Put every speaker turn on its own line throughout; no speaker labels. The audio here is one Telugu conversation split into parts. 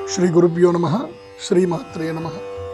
శ్రీ గురుభ్యో నమ శ్రీమాత్రే నమ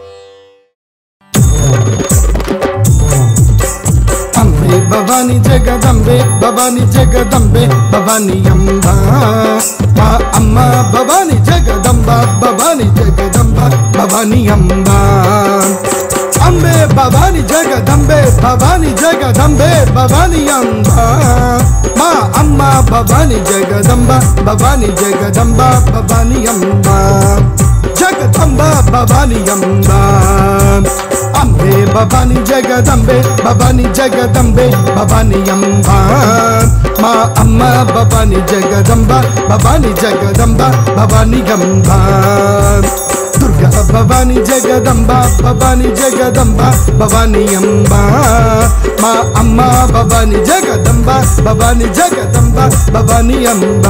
అంబే భవాని జగదంబే భవాని జగదంబే భవాని అంబ మా అమ్మ భవాని జగదంబ భవాని జగదంబ భవాని అంబ అంబే భవాని జగదంబే భవాని జగదంబే భవాని అంబ మా అమ్మ భవాని జగదంబ భవాని జగదంబ భవాని అంబ జగదంబ భవాని అంబ అంబే భవాని జగదంబే భవాని జగదంబే భవాని అంబ మా అమ్మ భవాని జగదంబ భవాని జగదంబ భవాని గంబ దుర్గా భవాని జగదంబ భవాని జగదంబ భవాని అంబ మా అమ్మ భవాని జగదంబ భవాని జగదంబ భవాని అంబ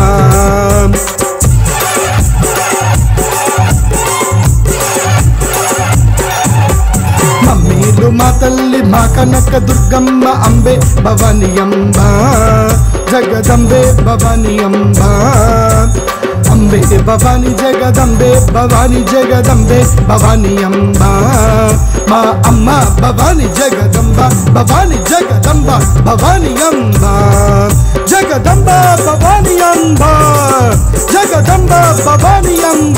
మమ్మీలు మా తల్లి మా కనక దుర్గమ్మ అంబే భవాని అంబ జగదంబే భవాని అంబ అంబే భవాని జగదంబే భవాని జగదంబే భవాని అంబ మా అమ్మ భవాని జగదంబ భవాని జగదంబ భవాని అంబ జగదంబ భవాని అంబ జగదంబ భవాని అంబ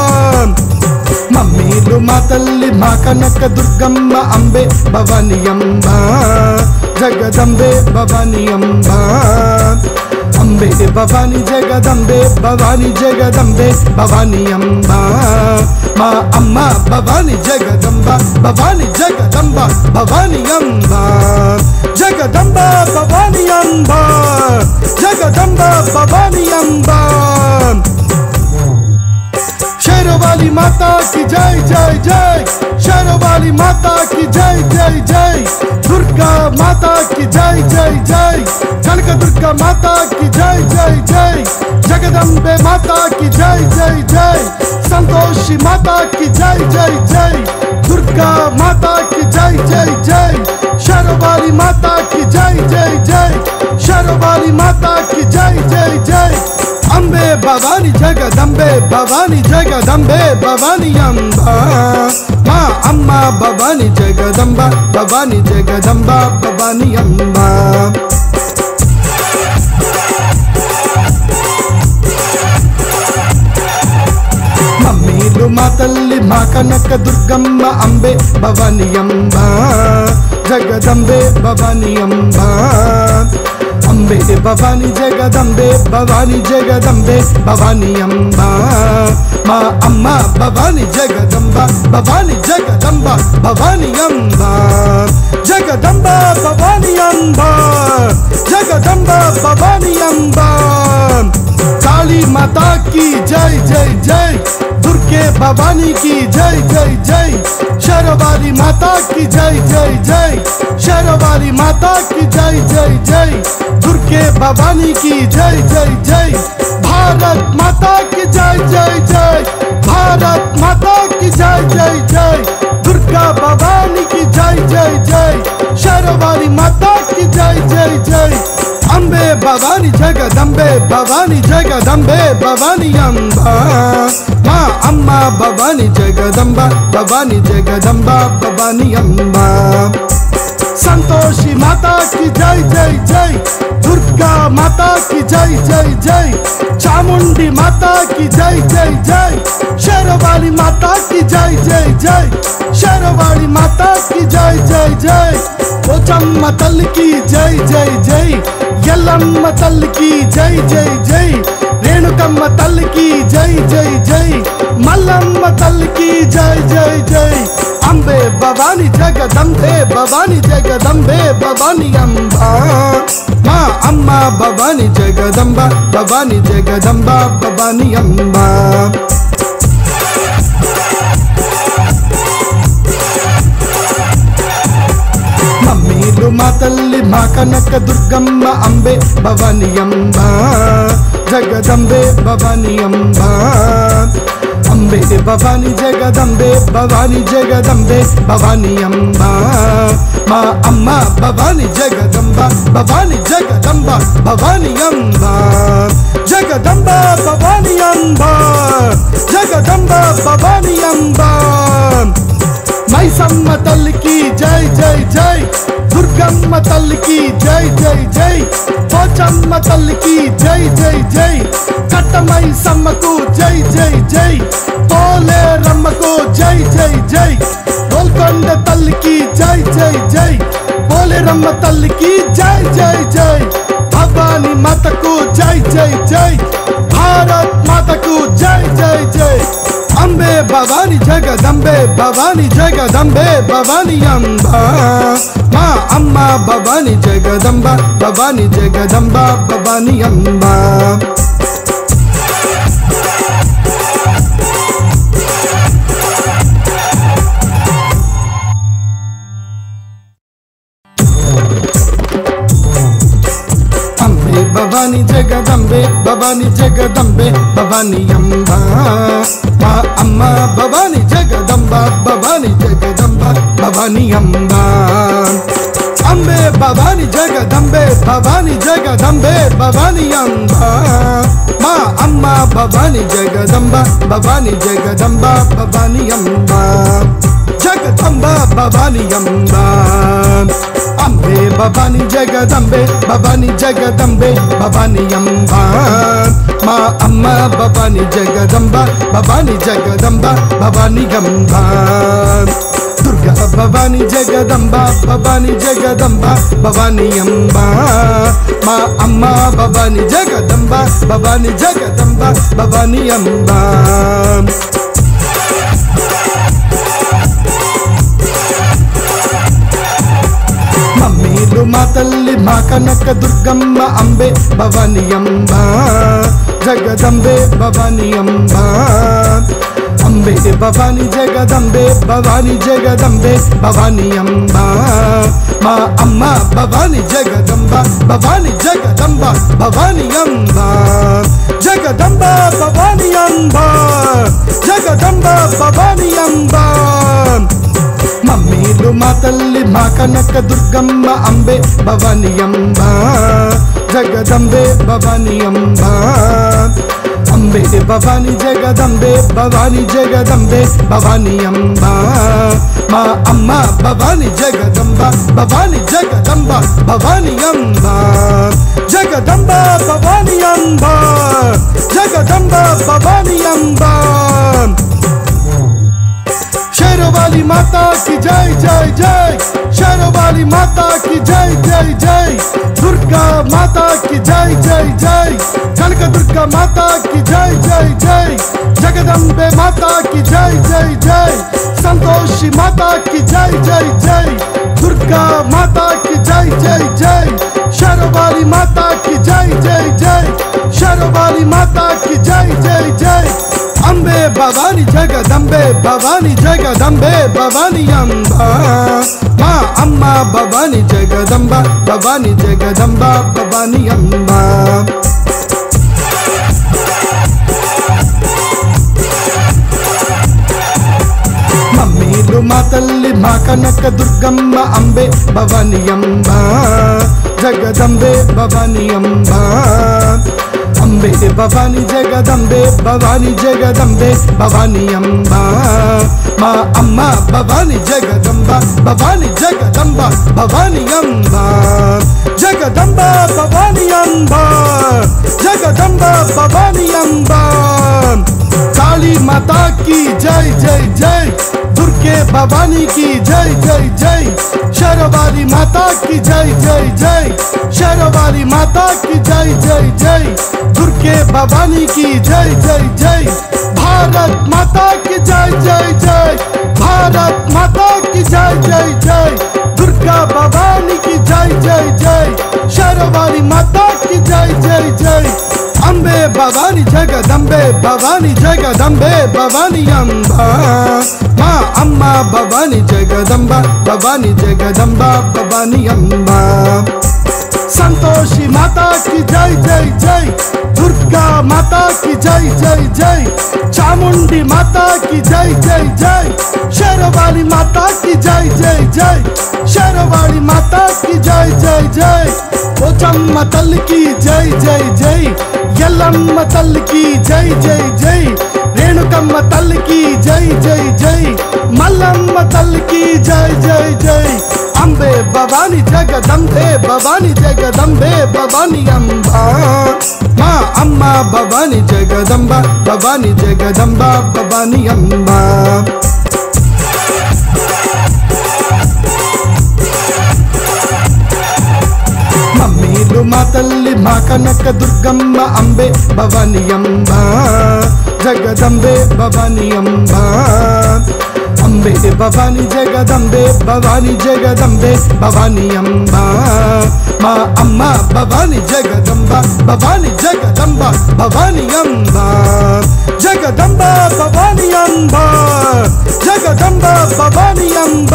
మమ్మీలు మా తల్లి మా కనక దుర్గమ్మ అంబే భవాని అంబ జగదంబే భవాని అంబ అంబే భవాని జగదంబే భవాని జగదంబే భవాని అంబ మా అమ్మ భవాని జగదంబ భవాని జగదంబ భవాని అంబ జగదంబ భవాని అంబ జగదంబ భవాని అంబ शेरवाली माता की जय जय जय शेरवाली माता की जय जय जय दुर्गा माता की जय जय जय कनक दुर्गा माता की जय जय जय जगदम्बे माता की जय जय जय संतोषी माता की जय जय जय दुर्गा माता की जय जय जय शेरवाली माता की जय जय जय शेरवाली माता की जय जय जय అంబే భవాని జగదంబే భవాని జగదంబే భవాని అంబ మా అమ్మ భవాని జగదంబ భవాని జగదంబ భవాని అంబ మమ్మీలు మా తల్లి మా కనక దుర్గమ్మ అంబే భవాని అంబ జగదంబే భవాని అంబ అంబే భవాని జగదంబే భవాని జగదంబే భవాని అంబ మా అమ్మ భవాని జగదంబ భవాని జగదంబ భవాని అంబ జగదంబ భవాని అంబ జగదంబ భవాని అంబ काली माता की जय जय जय दुर्गे भवानी की जय जय जय शेरवाली माता की जय जय जय शेरवाली माता की जय जय जय दुर्गे भवानी की जय जय जय भारत माता की जय जय जय भारत माता की जय जय जय दुर्गा भवानी की जय जय जय शेरवाली माता की जय जय जय అంబే భవాని జగదంబే భవాని జగదంబే భవాని అంబ మా అమ్మ భవాని జగదంబ భవాని జగదంబ భవాని అంబ సంతోషి మాతా की जय जय जय दुर्गा माता की जय जय जय चामुंडी माता की जय जय जय शेरवाली माता की जय जय जय शेरवाली माता की जय जय जय పోచమ్మ తల్లికి జై జై జై ఎల్లమ్మ తల్లికి జై జై జై రేణుకమ్మ తల్లికి జై జై జై మల్లమ్మ తల్లికి జై జై జై అంబే భవాని జగదంబే భవాని జగదంబే భవాని అంబ మా అమ్మ భవాని జగదంబ భవాని జగదంబ భవాని అంబ మమ్మీలు మా తల్లి మా కనక దుర్గమ్మ అంబే భవాని అంబ జగదంబే భవాని అంబ అంబే భవాని జగదంబే భవాని జగదంబే భవాని అంబ మా అమ్మ భవాని జగదంబ భవాని జగదంబ భవాని అంబ జగదంబ భవాని అంబ జగదంబ భవాని అంబ మైసమ్మ తల్లికి జై జై జై దుర్గమ్మ తల్లికి జై జై జై పోచమ్మ తల్లికి జై జై జై కట్టమై సమ్మకు జై జై జై పోలేరమ్మకు జై జై జై గోల్కొండ తల్లికి జై జై జై పోలేరమ్మ తల్లికి జై జై జై భవాని మాతకు జై జై జై భారత్ మాతకు జై జై జై అంబే భవాని జగదంబే భవాని జగదంబే భవాని అంబ మా అమ్మ భవాని జగదంబ భవాని జగదంబ భవాని అంబ అంబే భవాని జగదంబే భవాని జగదంబే భవాని అంబ మా అమ్మ భవాని జగదంబ భవాని జగదంబ భవాని అంబ అంబే భవాని జగదంబే భవాని జగదంబే భవాని అంబ మా అమ్మ భవాని జగదంబ భవాని జగదంబ భవాని అంబ జగదంబ భవాని అంబ అంబే భవాని జగదంబే భవాని జగదంబే భవాని అంబ మా అమ్మ భవాని జగదంబ భవాని జగదంబ భవాని గంబ దుర్గా భవాని జగదంబ భవాని జగదంబ భవాని అంబ మా అమ్మ భవాని జగదంబ భవాని జగదంబ భవాని అంబ మమ్మీలు మా తల్లి మా కనక దుర్గమ్మ అంబే భవాని అంబ జగదంబే భవాని అంబ అంబే భవాని జగదంబే భవాని జగదంబే భవాని అంబ మా అమ్మ భవాని జగదంబ భవాని జగదంబ భవాని అంబ జగదంబ భవాని అంబ జగదంబ భవాని అంబ మమ్మీలు మా తల్లి మా కనక దుర్గమ్మ అంబే భవాని అంబ జగదంబే భవాని అంబ అంబే భవాని జగదంబే భవాని జగదంబే భవాని అంబ మా అమ్మ భవాని జగదంబ భవాని జగదంబ భవాని అంబ జగదంబ భవాని అంబ జగదంబ భవాని అంబ शेरवाली माता की जय जय जय शेरवाली माता की जय जय जय दुर्गा माता की जय जय जय कनक दुर्गा माता की जय जय जय जगदम्बे माता की जय जय जय संतोषी माता की जय जय जय दुर्गा माता की जय जय जय शेरवाली माता की जय जय जय शेरवाली माता की जय जय जय అంబే భవాని జగదంబే భవాని జగదంబే భవాని అంబ మా అమ్మ భవాని జగదంబ భవాని జగదంబ భవాని అంబ మమ్మీలు మా తల్లి మా కనక దుర్గమ్మ అంబే భవాని అంబ జగదంబే భవాని అంబ అంబే భవాని జగదంబే భవాని జగదంబే భవాని అంబ మా అమ్మ భవాని జగదంబ భవాని జగదంబ భవాని అంబ జగదంబ భవాని అంబ జగదంబ భవాని అంబ काली माता की जय जय जय दुर्गे भवानी की जय जय जय शेरवाली माता की जय जय जय शेरवाली माता की जय जय जय दुर्गे भवानी की जय जय जय भारत माता की जय जय जय भारत माता की जय जय जय दुर्गा भवानी की जय जय जय शेरवाली माता की जय जय जय అంబే భవాని జగదంబే భవాని జగదంబే భవాని అంబ మా అమ్మ భవాని జగదంబ భవాని జగదంబ భవాని అంబ సంతోషి మాతా की जय जय जय दुर्गा माता की जय जय जय चामुंडी माता की जय जय जय शेरवाली माता की जय जय जय शेरवाली माता की जय जय जय పోచమ్మ తల్లికి జై జై జై ఎల్లమ్మ తల్లికి జై జై జై రేణుకమ్మ తల్లికి జై జై జై మల్లమ్మ తల్లికి జై జై జై అంబే భవాని జగదంబే భవాని జగదంబే భవాని అంబా మా అమ్మ భవాని జగదంబ భవాని జగదంబ భవాని అంబా మమ్మీలు మా తల్లి మా కనక దుర్గమ్మ అంబే భవాని అంబ జగదంబే భవాని అంబ అంబే భవాని జగదంబే భవాని జగదంబే భవాని అంబ మా అమ్మ భవాని జగదంబ భవాని జగదంబ భవాని అంబ జగదంబ భవాని అంబ జగదంబ భవాని అంబ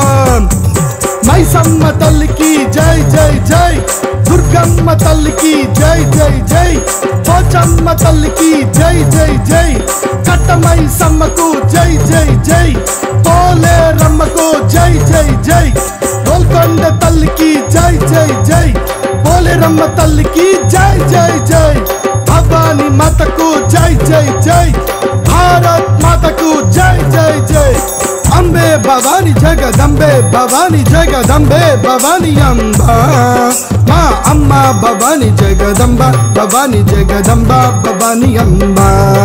మైసమ్మ తల్లికి జై జై జై దుర్గమ్మ తల్లికి జై జై జై పోచమ్మ తల్లికి జై జై జై కట్టమై సమ్మకు జై జై జై పోలేరమ్మకు జై జై జై గోల్కొండ తల్లికి జై జై జై పోలేరమ్మ తల్లికి జై జై జై భవాని మాతకు జై జై జై భారత్ మాతకు జై జై జై అంబే భవాని జగదంబే భవాని జగదంబే భవాని అంబ మా అమ్మ భవాని జగదంబ భవాని జగదంబ భవాని అంబ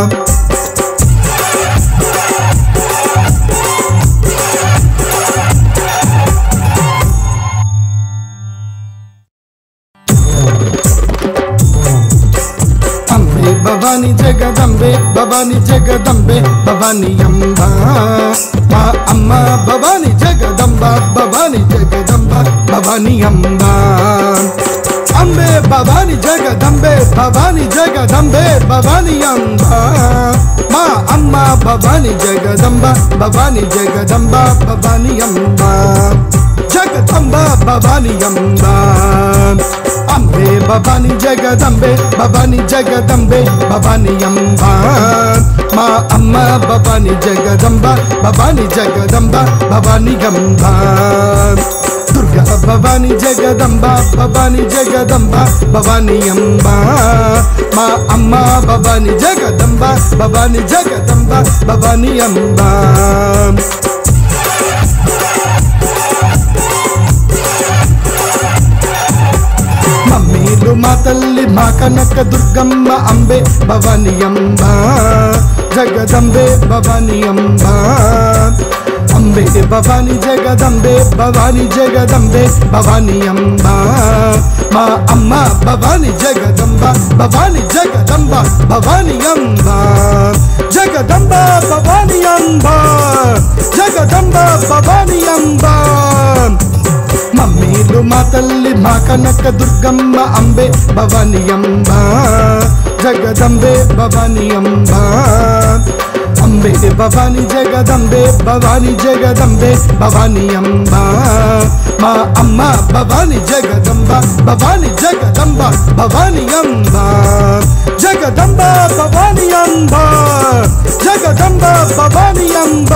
అంబే భవాని జగదంబే భవాని జగదంబే భవాని అంబ మా అమ్మ భవాని జగదంబ భవాని జగదంబ భవాని అంబ అంబే భవాని జగదంబే భవాని జగదంబే భవాని అంబ మా అమ్మ భవాని జగదంబ భవాని జగదంబ భవాని అంబ జగదంబ భవాని అంబ అంబే భవాని జగదంబే భవాని జగదంబే భవాని అంబ మా అమ్మ భవాని జగదంబ భవాని జగదంబ భవాని గంబ దుర్గా భవాని జగదంబ భవాని జగదంబ భవాని అంబ మా అమ్మ భవాని జగదంబ భవాని జగదంబ భవాని అంబ మమ్మీలు మా తల్లి మా కనక దుర్గమ్మ అంబే భవాని అంబ జగదంబే భవాని అంబ అంబే భవాని జగదంబే భవాని జగదంబే భవాని అంబ మా అమ్మ భవాని జగదంబ భవాని జగదంబ భవాని అంబ జగదంబ భవాని అంబ జగదంబ భవాని అంబ మమ్మీలు మా తల్లి మా కనక దుర్గమ్మ అంబే భవాని అంబ జగదంబే భవాని అంబ అంబే భవాని జగదంబే భవాని జగదంబే భవాని అంబ మా అమ్మ భవాని జగదంబ భవాని జగదంబ భవాని అంబ జగదంబ భవాని అంబ జగదంబ భవాని అంబ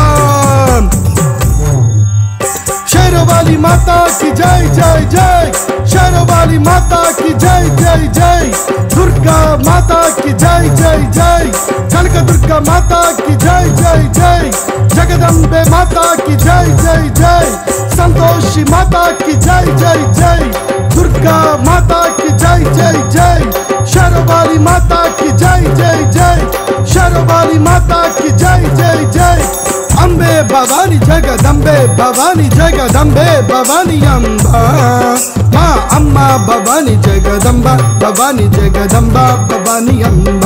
शेरवाली माता की जय जय जय शेरवाली माता की जय जय जय दुर्गा माता की जय जय जय कनक दुर्गा माता की जय जय जय जगदम्बे माता की जय जय जय संतोषी माता की जय जय जय दुर्गा माता की जय जय जय शेरवाली माता की जय जय जय शेरवाली माता की जय जय जय అంబే భవాని జగదంబే భవాని జగదంబే భవాని అంబ మా అమ్మ భవాని జగదంబ భవాని జగదంబ భవాని అంబ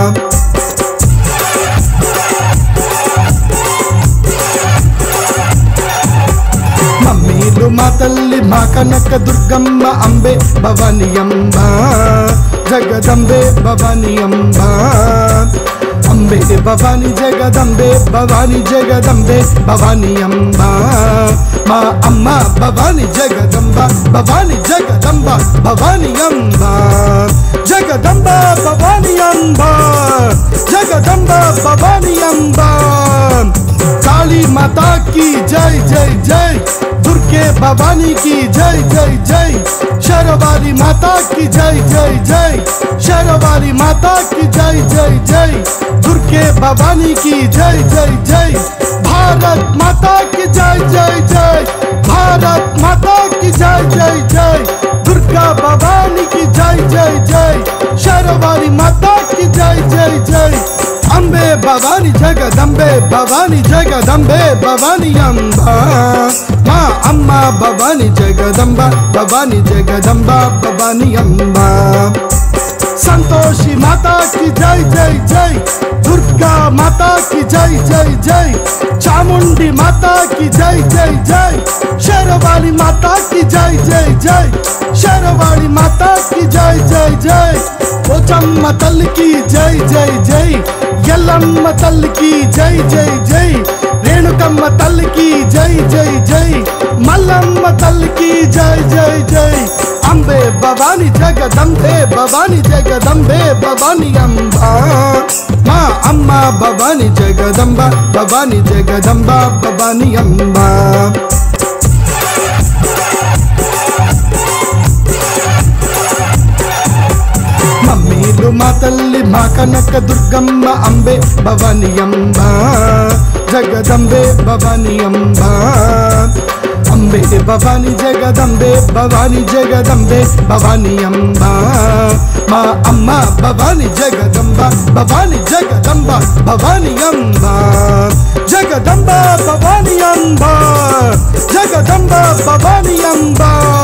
మమ్మీలు మా తల్లి మా కనక దుర్గమ్మ అంబే భవాని అంబ జగదంబే భవాని అంబ అంబే భవాని జగదంబే భవాని జగదంబే భవాని అంబ మా అమ్మ భవాని జగదంబ భవాని జగదంబ భవాని అంబ జగదంబ భవాని అంబ జగదంబ భవాని అంబ కాళీ మాతా की जय जय जय दुर्गा दुर्गे भवानी की जय जय जय शेरवाली माता की जय जय जय शेरवाली माता की जय जय जय दुर्गे भवानी की जय जय जय भारत माता की जय जय जय भारत माता की जय जय जय दुर्गा भवानी की जय जय जय शेरवाली माता की जय जय जय అంబే భవాని జగదంబే భవాని జగదంబే భవాని అంబ మా అమ్మ భవాని జగదంబ భవాని జగదంబ భవాని అంబ సంతోషి మాతా కి జై జై జై దుర్గా మాతా కి జై జై జై చాముండి మాతా కి జై జై జై శరవాళి మాతా కి జై జై జై శరవాళి మాతా కి జై జై జై పోచమ్మ తల్లికి జై జై జై ఎల్లమ్మ తల్లికి జై జై జై రేణుకమ్మ తల్లికి జై జై జై మల్లమ్మ తల్లికి జై జై జై అంబే భవాని జగదంబే భవాని జగదంబే భవాని అంబ మా అమ్మ భవాని జగదంబ భవాని జగదంబ భవాని అంబ మమ్మీలు మా తల్లి మా కనక దుర్గమ్మ అంబే భవాని అంబ జగదంబే భవాని అంబ అంబే భవాని జగదంబే భవాని జగదంబే భవాని అంబ మా అమ్మ భవాని జగదంబ భవాని జగదంబ భవాని అంబ జగదంబ భవాని అంబ జగదంబ భవాని అంబ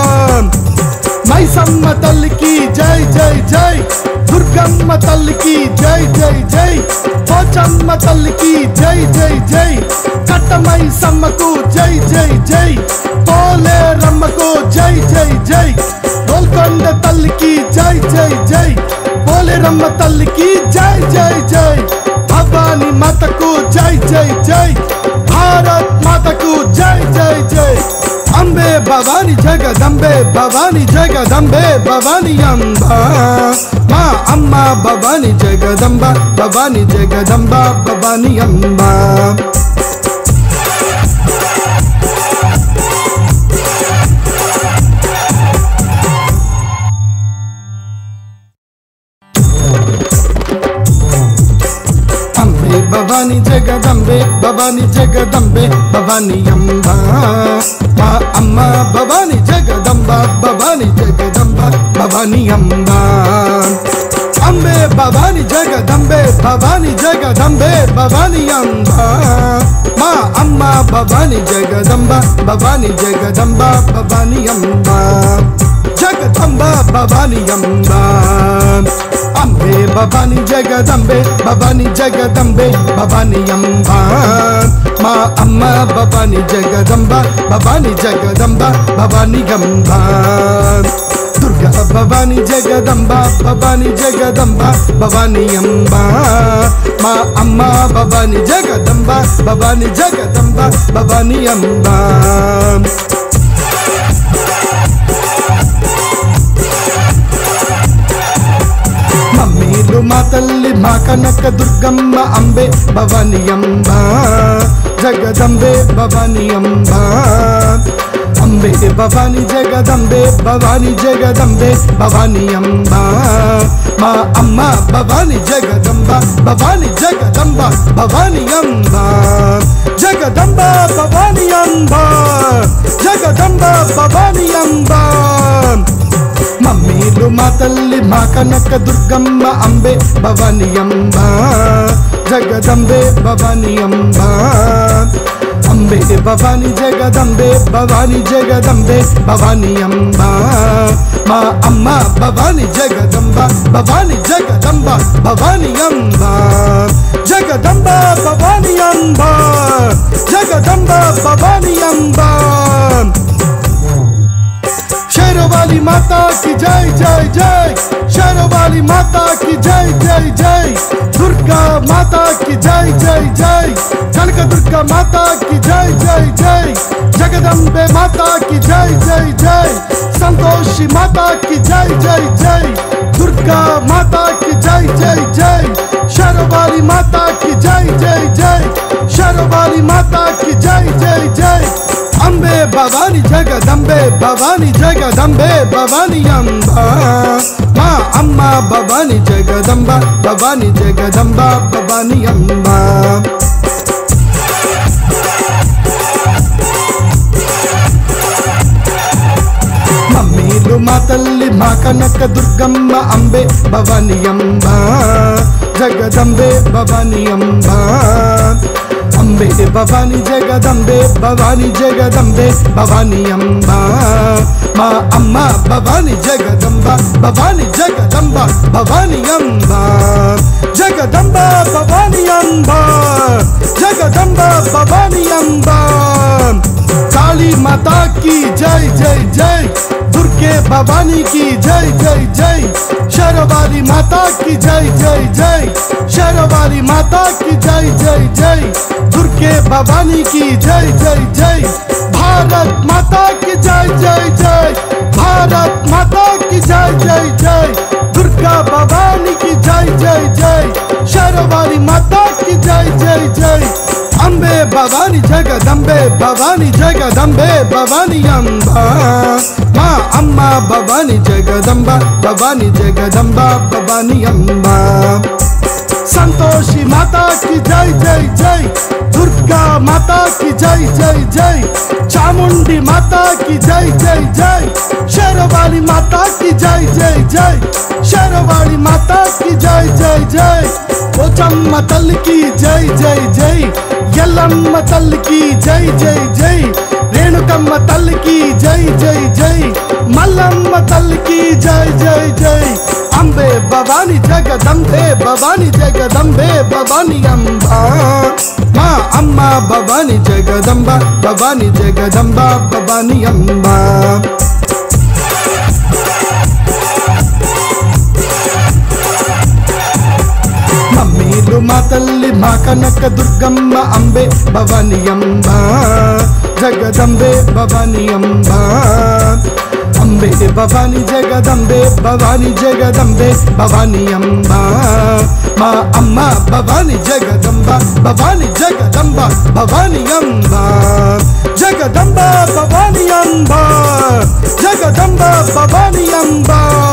మైసమ్మ తల్లికి జై జై జై దుర్గమ్మ తల్లికి జై జై జై పోచమ్మ తల్లికి జై జై జై కట్టమై సమ్మకు జై జై జై పోలేరమ్మకు జై జై జై గోల్కొండ తల్లికి జై జై జై పోలేరమ్మ తల్లికి జై జై జై భవాని మాతకు జై జై జై భారత్ మాతకు జై జై జై అంబే భవాని జగదంబే భవాని జగదంబే భవాని అంబ మా అమ్మ భవాని జగదంబ భవాని జగదంబ భవాని అంబ అంబే భవాని జగదంబే భవాని జగదంబే భవాని అంబ మా అమ్మ భవాని జగదంబ భవాని జగదంబ భవాని అంబ అంబే భవాని జగదంబే భవాని జగదంబే భవాని అంబ మా అమ్మ భవాని జగదంబ భవాని జగదంబ భవాని అంబ జగదంబ భవాని అంబ అంబే భవాని జగదంబే భవాని జగదంబే భవాని అంబ మా అమ్మ భవాని జగదంబ భవాని జగదంబ భవాని గంబ దుర్గా భవాని జగదంబ భవాని జగదంబ భవాని అంబ మా అమ్మ భవాని జగదంబ భవాని జగదంబ భవాని అంబ మమ్మీలు మా తల్లి మా కనక దుర్గమ్మ అంబే భవాని అంబ జగదంబే భవాని అంబ అంబే భవాని జగదంబే భవాని జగదంబే భవాని అంబ మా అమ్మ భవాని జగదంబ భవాని జగదంబ భవాని అంబ జగదంబ భవాని అంబ జగదంబ భవాని అంబ మమ్మీలు మా తల్లి మా కనక దుర్గమ్మ అంబే భవాని అంబ జగదంబే భవాని అంబ అంబే భవాని జగదంబే భవాని జగదంబే భవాని అంబ మా అమ్మ భవాని జగదంబ భవాని జగదంబ భవాని అంబ జగదంబ భవాని అంబ జగదంబ భవాని అంబ शेरवाली माता की जय जय जय शेरवाली माता की जय जय जय दुर्गा माता की जय जय जय कनक दुर्गा माता की जय जय जय जगदम्बे माता की जय जय जय संतोषी माता की जय जय जय दुर्गा माता की जय जय जय शेरवाली माता की जय जय जय शेरवाली माता की जय जय जय అంబే భవాని జగ భవాని అంబ మా అమ్మ భవాని జగదంబ భవాని జగదంబ భవాని అంబ మమ్మీలు మా తల్లి మా కనక దుర్గమ్మ అంబే భవాని అంబ జగదంబే భవాని అంబ అంబే భవాని జగదంబే భవాని జగదంబే భవాని అంబ మా అమ్మ భవాని జగదంబ భవాని జగదంబ భవాని అంబ జగదంబ భవాని అంబ జగదంబ భవాని అంబ काली माता की जय जय जय दुर्गे भवानी की जय जय जय शेरवाली माता की जय जय जय शेरवाली माता की जय जय जय दुर्गे भवानी की जय जय जय भारत माता की जय जय जय भारत माता की जय जय जय दुर्गा भवानी की जय जय जय शेरवाली माता की जय जय जय అంబే భవాని జగదంబే భవాని జగదంబే భవాని అంబ మా అమ్మ భవాని జగదంబ భవాని జగదంబ భవాని అంబ సంతోషి మాతా కి జై జై జై దుర్గా మాతా కి జై జై జై చాముండి మాతా కి జై జై జై శరవాళి మాతా కి జై జై జై శరవాళి మాతా కి జై జై జై పోచమ్మ తల్లికి జై జై జై ఎల్లమ్మ తల్లికి జై జై జై రేణుకమ్మ తల్లికి జై జై జై మల్లమ్మ తల్లికి జై జై జై అంబే భవాని జగదంబే భవాని జగదంబే భవాని అంబ మా అమ్మ భవాని జగదంబ భవాని జగదంబ భవాని అంబ మమ్మీలు మా తల్లి మా కనక దుర్గమ్మ అంబే భవాని అంబ జగదంబే భవాని అంబ అంబే భవాని జగదంబే భవాని జగదంబే భవాని అంబ మా అమ్మ భవాని జగదంబ భవాని జగదంబ భవాని అంబ జగదంబ భవాని అంబ జగదంబ భవాని అంబ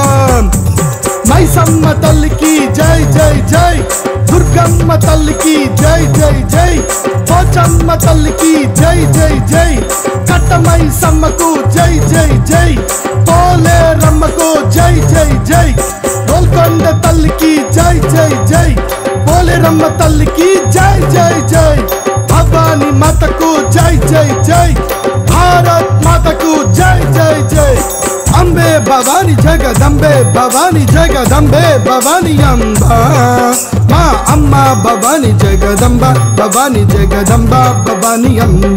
మైసమ్మ తల్లికి జై జై జై దుర్గమ్మ తల్లికి జై జై జై పోచమ్మ తల్లికి జై జై జై కట్టమైసమ్మకు జై జై జై పోలేరమ్మకు జై జై జై గోల్కొండ తల్లికి జై జై జై పోలేరమ్మ తల్లికి జై జై జై భవాని మాతకు జై జై జై భారత్ మాతకు జై జై జై అంబే భవాని జగదంబే భవాని జగదంబే భవాని అంబ మా అమ్మ భవాని జగదంబ భవాని జగదంబ భవాని అంబ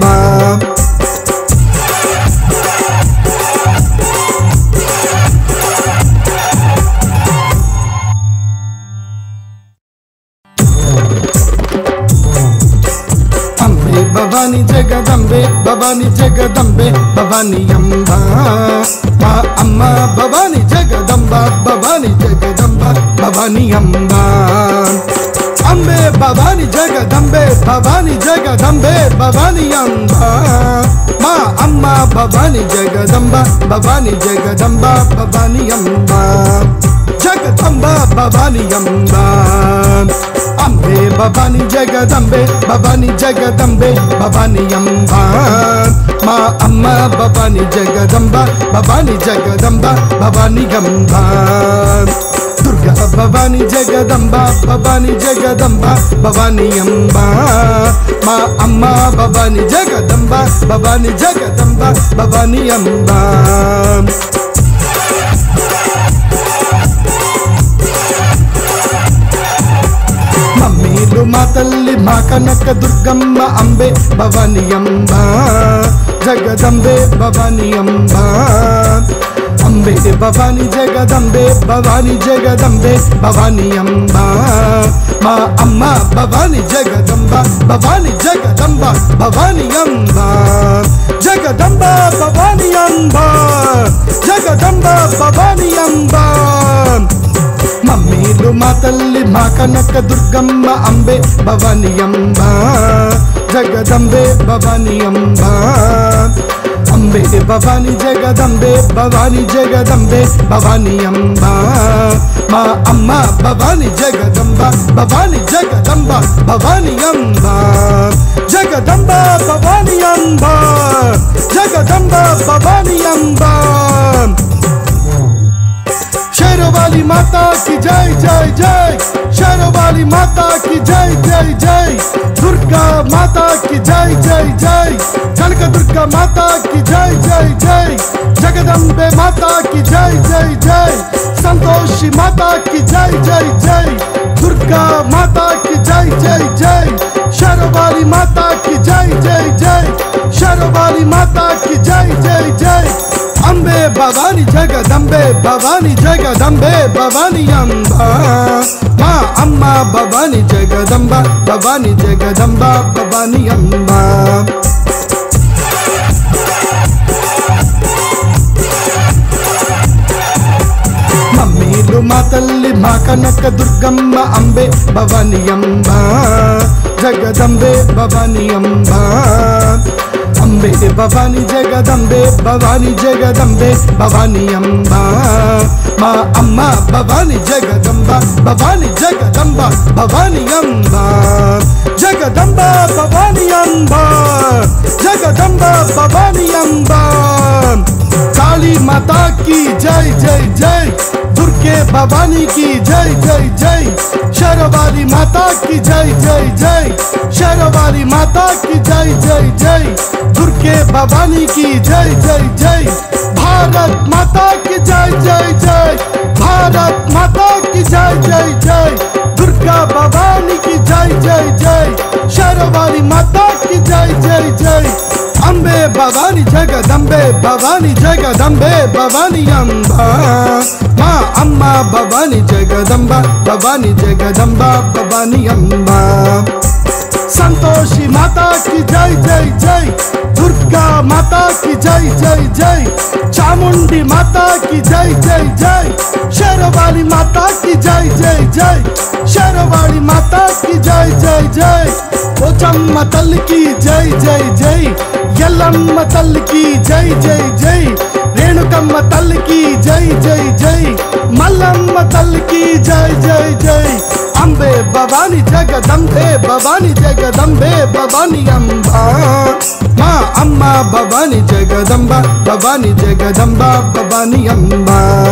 అంబే భవాని జగదంబే భవాని జగదంబే భవాని అంబ మా అమ్మ భవాని జగదంబ భవాని జగదంబ భవాని అంబ అంబే భవాని జగదంబే భవాని జగదంబే భవాని అంబ మా అమ్మ భవాని జగదంబ భవాని జగదంబ భవాని అంబ జగదంబ భవాని అంబ అంబే భవాని జగదంబే భవాని జగదంబే భవాని అంబ మా అమ్మ భవాని జగదంబ భవాని జగదంబ భవాని గంబ దుర్గా భవాని జగదంబ భవాని జగదంబ భవాని అంబ మా అమ్మ భవాని జగదంబ భవాని జగదంబ భవాని అంబ మమ్మీలు మా తల్లి మా కనక దుర్గమ్మ అంబే భవాని అంబ జగదంబే భవాని అంబ అంబే భవాని జగదంబే భవాని జగదంబే భవాని అంబ మా అమ్మ భవాని జగదంబ భవాని జగదంబ భవాని అంబ జగదంబ భవాని అంబ జగదంబ భవాని అంబ మమ్మీలు మా తల్లి మా కనక దుర్గమ్మ అంబే భవాని అంబ జగదంబే భవాని అంబ అంబే అంబే భవాని జగదంబే భవాని జగదంబే భవాని అంబ మా అమ్మ భవాని జగదంబ భవాని జగదంబ భవాని అంబ జగదంబ భవాని అంబ జగదంబ భవాని అంబ शेरवाली माता की जय जय जय शेरवाली माता की जय जय जय दुर्गा माता की जय जय जय कनक दुर्गा माता की जय जय जय जगदम्बे माता की जय जय जय संतोषी माता की जय जय जय दुर्गा माता की जय जय जय शेरवाली माता की जय जय जय शेरवाली माता की जय जय जय అంబే భవాని జగదంబే భవాని జగదంబే భవాని అంబ మా అమ్మ భవాని జగదంబ భవాని జగదంబ భవాని అంబ మమ్మీలు మా తల్లి మా కనక దుర్గమ్మ అంబే భవాని అంబ జగదంబే భవాని అంబ అంబే భవాని జగదంబే భవాని జగదంబే భవాని అంబ మా అమ్మ భవాని జగదంబ భవాని జగదంబ భవాని అంబ జగదంబ భవాని అంబ జగదంబ భవాని అంబ काली माता की जय जय जय दुर्गे भवानी की जय जय जय शेरवाली माता की जय जय जय शेरवाली माता की जय जय जय दुर्गे भवानी की जय जय जय भारत माता की जय जय जय भारत माता की जय जय जय दुर्गा भवानी की जय जय जय शेरवाली माता की जय जय जय అంబే భవాని జగదంబే భవాని జగదంబే భవాని అంబ మా అమ్మ భవాని జగదంబ భవాని జగదంబ భవాని అంబ సంతోషి మాతా కి జై జై జై దుర్గా మాతా కి జై జై జై చాముండి మాతా కి జై జై జై శరవాళి మాతా కి జై జై జై శరవాళి మాతా కి జై జై జై పోచమ్మ తల్లికి జై జై జై ఎల్లమ్మ తల్లికి జై జై జై రేణుకమ్మ తల్లికి జై జై జై మల్లమ్మ తల్లికి జై జై జై అంబే భవాని జగదంబే భవాని జగదంబే భవాని అంబ మా అమ్మ భవాని జగదంబ భవాని జగదంబ భవాని అంబ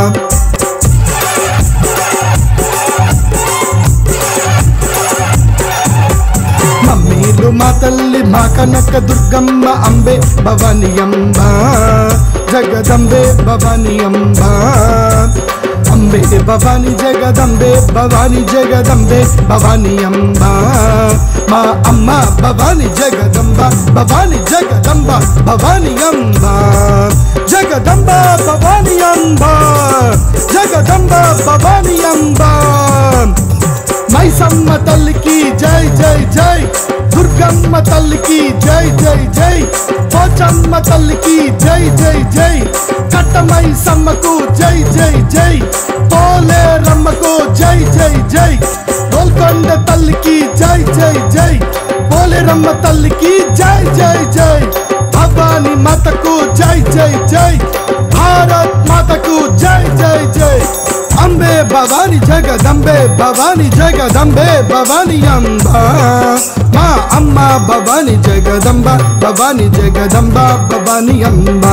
మమ్మీలు మా తల్లి మా కనక దుర్గమ్మ అంబే భవాని అంబ జగదంబే భవాని అంబ అంబే భవాని జగదంబే భవాని జగదంబే భవాని అంబ మా అమ్మ భవాని జగదంబ భవాని జగదంబ భవాని అంబ జగదంబ భవాని అంబ జగదంబ భవాని అంబ మైసమ్మ తల్లికి జై జై జై దుర్గమ్మ తల్లికి జై జై జై పోచమ్మ తల్లికి జై జై జై కట్టమై సమ్మకు జై జై జై పోలేరమ్మకు జై జై జై గోల్కొండ తల్లికి జై జై జై పోలేరమ్మ తల్లికి జై జై జై భవాని మాతకు జై జై జై భారత్ మాతకు జై జై జై అంబే భవాని జగదంబే భవాని జగదంబే భవాని అంబ మా అమ్మ భవాని జగదంబ భవాని జగదంబ భవాని అంబ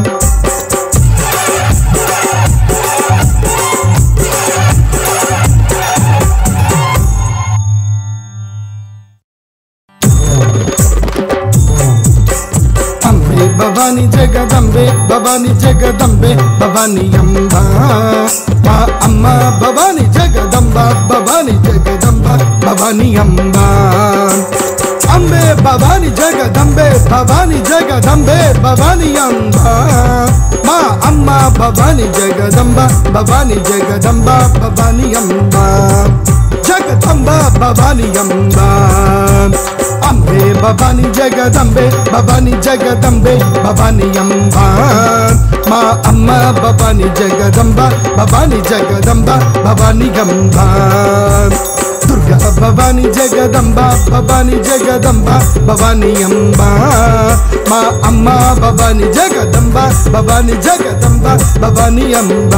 అంబే భవాని జగదంబే భవాని జగదంబే భవాని అంబ మా అమ్మ భవాని జగదంబ భవాని జగదంబ భవాని అంబ అంబే భవాని జగదంబే భవాని జగదంబే భవాని అంబ మా అమ్మ భవాని జగదంబ భవాని జగదంబ భవాని అంబ జగదంబ భవాని అంబ అంబే భవాని జగదంబే భవాని జగదంబే భవాని అంబ మా అమ్మ భవాని జగదంబ భవాని జగదంబ భవాని గంబ దుర్గా భవాని జగదంబ భవాని జగదంబ భవాని అంబ మా అమ్మ భవాని జగదంబ భవాని జగదంబ భవాని అంబ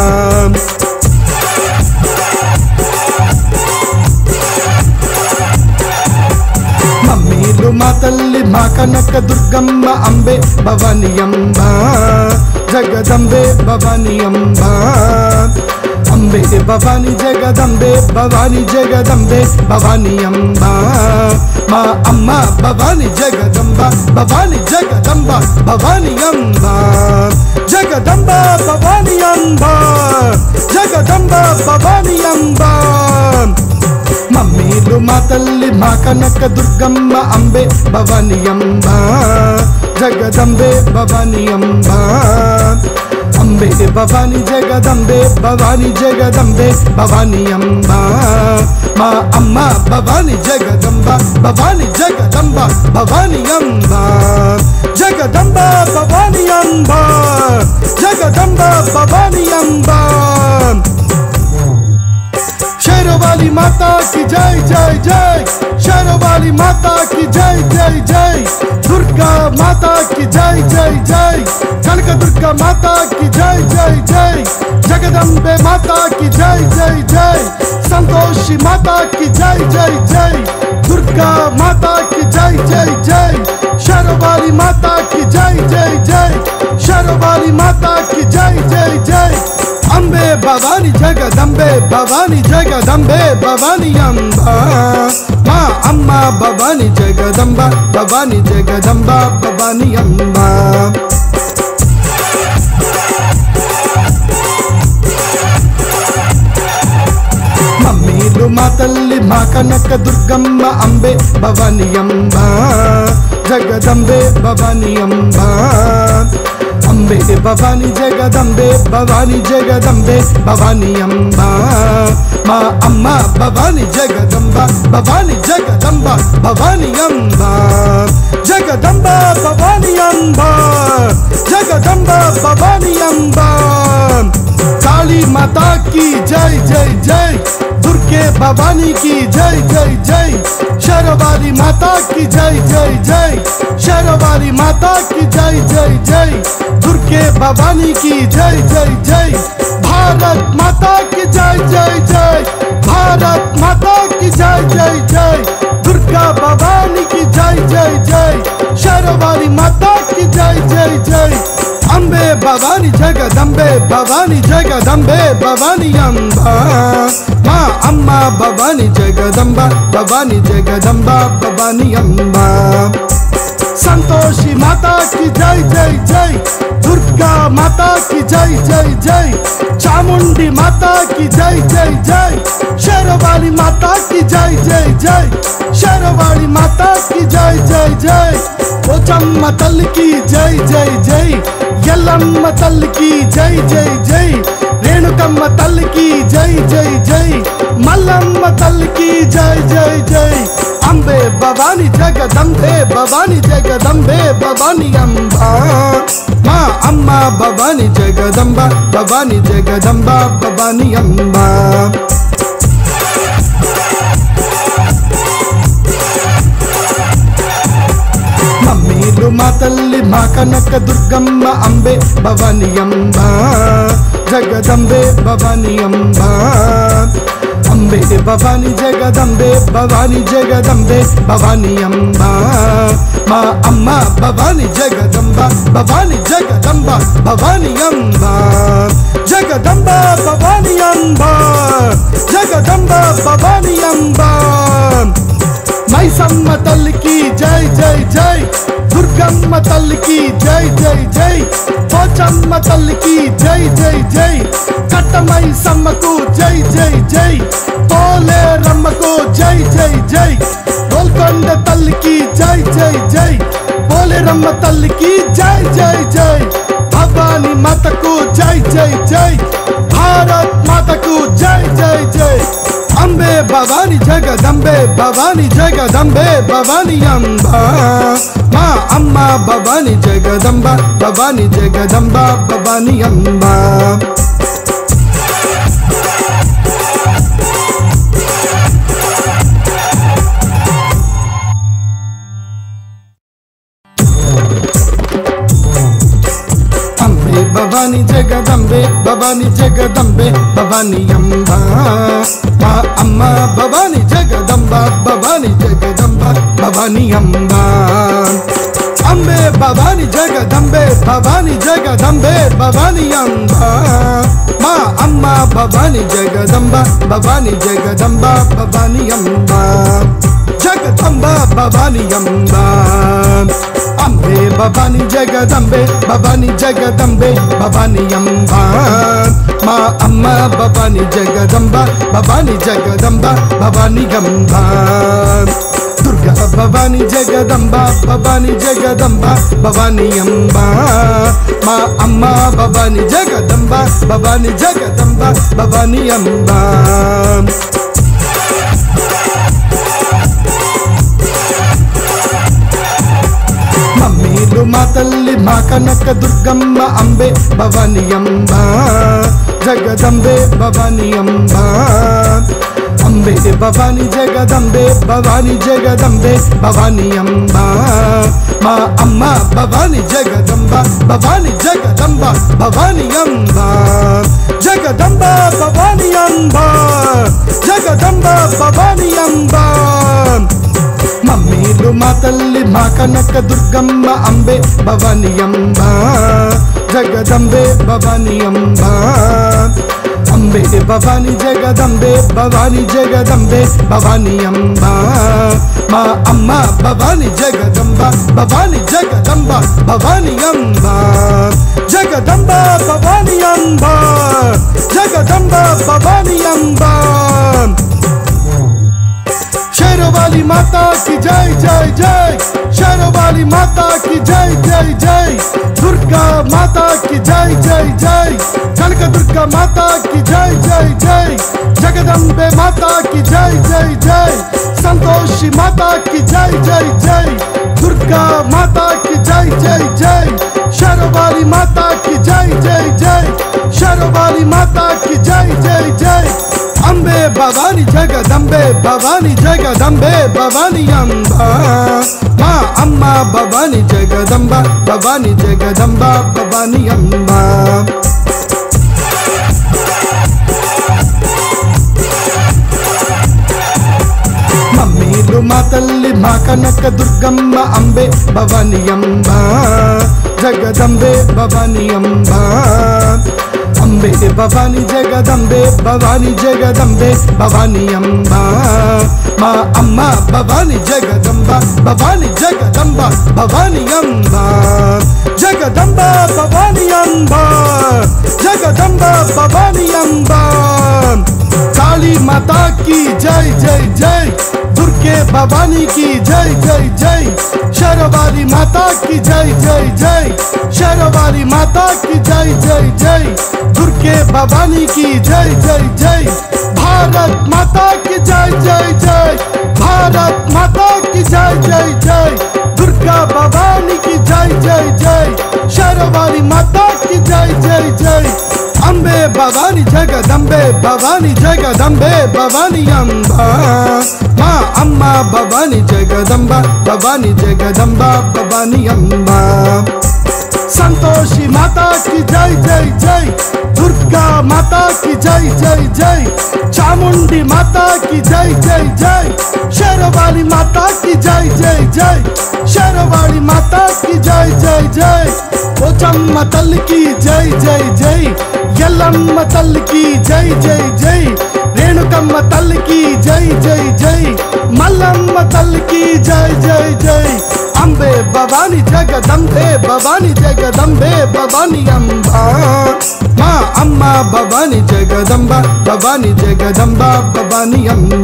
మమ్మీలు మా తల్లి మా కనక దుర్గమ్మ అంబే భవాని అంబ జగదంబే భవాని అంబ అంబే భవాని జగదంబే భవాని జగదంబే భవాని అంబ మా అమ్మ భవాని జగదంబ భవాని జగదంబ భవాని అంబ జగదంబ భవాని అంబ జగదంబ భవాని అంబ మమ్మీలు మా తల్లి మా కనక దుర్గమ్మ అంబే భవాని అంబ జగదంబే భవాని అంబ అంబే భవాని జగదంబే భవాని జగదంబే భవాని అంబ మా అమ్మ భవాని జగదంబ భవాని జగదంబ భవాని అంబ జగదంబ భవాని అంబ జగదంబ భవాని అంబ शेरवाली माता की जय जय जय शेरवाली माता की जय जय जय दुर्गा माता की जय जय जय कनक दुर्गा माता की जय जय जय जगदम्बे माता की जय जय जय संतोषी माता की जय जय जय दुर्गा माता की जय जय जय शेरवाली माता की जय जय जय शेरवाली माता की जय जय जय అంబే భవాని జగదంబే భవాని జగదంబే భవాని అంబ మా అమ్మ భవాని జగదంబ భవాని జగదంబ భవాని అంబ మమ్మీలు మా తల్లి మా కనక దుర్గమ్మ అంబే భవాని అంబ జగదంబే భవాని అంబ అంబే భవాని జగదంబే భవాని జగదంబే భవాని అంబ మా అమ్మ భవాని జగదంబ భవాని జగదంబ భవాని అంబ జగదంబ భవాని అంబ జగదంబ భవాని అంబ काली माता की जय जय जय दुर्गे भवानी की जय जय जय शेरवाली माता की जय जय जय शेरवाली माता की जय जय जय दुर्गे भवानी की जय जय जय भारत माता की जय जय जय भारत माता की जय जय जय दुर्गा भवानी की जय जय जय शेरवाली माता की जय जय जय అంబే భవాని జగదంబే భవాని జగదంబే భవాని అంబ మా అమ్మ భవాని జగదంబ భవాని జగదంబ భవాని అంబ సంతోషి మాతా కి జై జై జై దుర్గా మాతా కి జై జై జై చాముండి మాతా కి జై జై జై शेरवाली माता की जय जय जय शेरवाली माता की जय जय जय పోచమ్మ తల్లికి జై జై జై ఎల్లమ్మ తల్లికి జై జై జై రేణుకమ్మ తల్లికి జై జై జై మల్లమ్మ తల్లికి జై జై జై అంబే భవాని జగదంబే భవాని జగదంబే భవాని అంబ మా అమ్మ భవాని జగదంబ భవాని జగదంబ భవాని అంబ మమ్మీలు మా తల్లి మా కనక దుర్గమ్మ అంబే భవాని అంబ జగదంబే భవాని అంబ అంబే భవాని జగదంబే భవాని జగదంబే భవాని అంబ మా అమ్మ భవాని జగదంబ భవాని జగదంబ భవాని అంబ జగదంబ భవాని అంబ జగదంబ భవాని అంబ మైసమ్మ తల్లికి జై జై జై దుర్గమ్మ తల్లికి జై జై జై పోచమ్మ తల్లికి జై జై జై కట్టమైసమ్మకు జై జై జై పోలేరమ్మకు జై జై జై గోల్కొండ తల్లికి జై జై జై పోలేరమ్మ తల్లికి జై జై జై భవాని మాతకు జై జై జై భారత్ మాతకు జై జై జై అంబే భవాని జగదంబే భవాని జగదంబే భవాని అంబ మా అమ్మ భవాని జగదంబ భవాని జగదంబ భవాని అంబ భవాని జగదంబే భవాని జగదంబే భవాని అంబ మా అమ్మ భవాని జగదంబ భవాని జగదంబ భవాని అంబ అంబే భవాని జగదంబే భవాని జగదంబే భవాని అంబ మా అమ్మ భవాని జగదంబ భవాని జగదంబ భవాని అంబ జగదంబ భవాని అంబ అంబే భవాని జగదంబే భవాని జగదంబే భవాని అంబ మా అమ్మ భవాని జగదంబ భవాని జగదంబ భవాని గంబ దుర్గా భవాని జగదంబ భవాని జగదంబ భవాని అంబ మా అమ్మ భవాని జగదంబ భవాని జగదంబ భవాని అంబ మమ్మీలు మా తల్లి మా కనక దుర్గమ్మ అంబే భవాని అంబ జగదంబే భవాని అంబ అంబే భవాని జగదంబే భవాని జగదంబే భవాని అంబ మా అమ్మ భవాని జగదంబ భవాని జగదంబ భవాని అంబ జగదంబ భవాని అంబ జగదంబ భవాని అంబ మమ్మీలు మా తల్లి మా కనక దుర్గమ్మ అంబే భవాని అంబ జగదంబే భవాని అంబ అంబే భవాని జగదంబే భవాని జగదంబే భవాని అంబ మా అమ్మ భవాని జగదంబ భవాని జగదంబ భవాని అంబ జగదంబ భవాని అంబ జగదంబ భవాని అంబ शेरवाली माता की जय जय जय शेरवाली माता की जय जय जय दुर्गा माता की जय जय जय कनक दुर्गा माता की जय जय जय जगदम्बे माता की जय जय जय संतोषी माता की जय जय जय दुर्गा माता की जय जय जय शेरवाली माता की जय जय जय शेरवाली माता की जय जय जय అంబే భవాని జగదంబే భవాని జగదంబే భవాని అంబ మా అమ్మ భవాని జగదంబ భవాని జగదంబ భవాని అంబ మమ్మీలు మా తల్లి మా కనక దుర్గమ్మ అంబే భవాని అంబ జగదంబే భవాని అంబ అంబే భవాని జగదంబే భవాని జగదంబే భవాని అంబ మా అమ్మ భవాని జగదంబ భవాని జగదంబ భవాని అంబ జగదంబ భవాని అంబ జగదంబ భవాని అంబ काली माता की जय जय जय दुर्गे भवानी की जय जय जय शेरवाली माता की जय जय जय शेरवाली माता की जय जय जय दुर्गे भवानी की जय जय जय भारत माता की जय जय जय भारत माता की जय जय जय दुर्गा भवानी की जय जय जय शेरवाली माता की जय जय जय అంబే భవాని జగదంబే భవాని జగదంబే భవాని అంబ మా అమ్మ భవాని జగదంబ భవాని జగదంబ భవాని అంబ సంతోషి మాతా కి జై జై జై దుర్గా మాతా కి జై జై జై చాముండి మాతా కి జై జై జై शेरवाली माता की जय जय जय शेरवाली माता की जय जय जय పోచమ్మ తల్లికి జై జై జై ఎల్లమ్మ తల్లికి జై జై జై రేణుకమ్మ తల్లికి జై జై జై మల్లమ్మ తల్లికి జై జై జై అంబే భవాని జగదంబే భవాని జగదంబే భవాని అంబ మా అమ్మ భవాని జగదంబ భవాని జగదంబ భవాని అంబ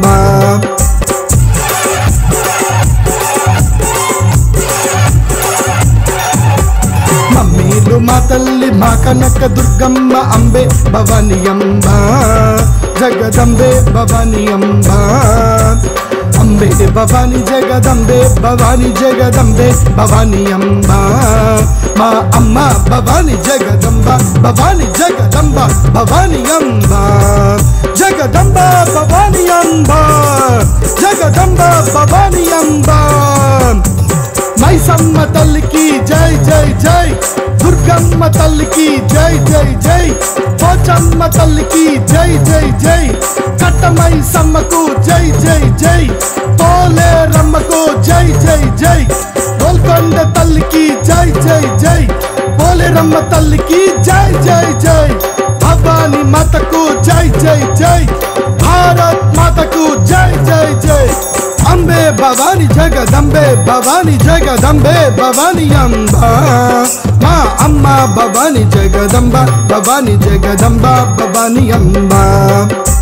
మమ్మీలు మా తల్లి మా కనక దుర్గమ్మ అంబే భవాని అంబ జగదంబే భవాని అంబ అంబే భవాని జగదంబే భవాని జగదంబే భవాని అంబ మా అమ్మ భవాని జగదంబ భవాని జగదంబ భవాని అంబ జగదంబ భవాని అంబ జగదంబ భవాని అంబ మైసమ్మ తల్లికి జై జై జై దుర్గా గంగమ్మ తల్లికి జై జై జై పోచమ్మ తల్లికి జై జై జై కట్టమై సమ్మకు జై జై జై పోలేరమ్మకు జై జై జై గోల్కొండ తల్లికి జై జై జై పోలేరమ్మ తల్లికి జై జై జై భవాని మాతకు జై జై జై భారత్ మాతకు జై జై జై అంబే భవాని జగదంబే భవాని జగదంబే భవాని అంబ మా అమ్మ భవాని జగదంబ భవాని జగదంబ భవాని అంబ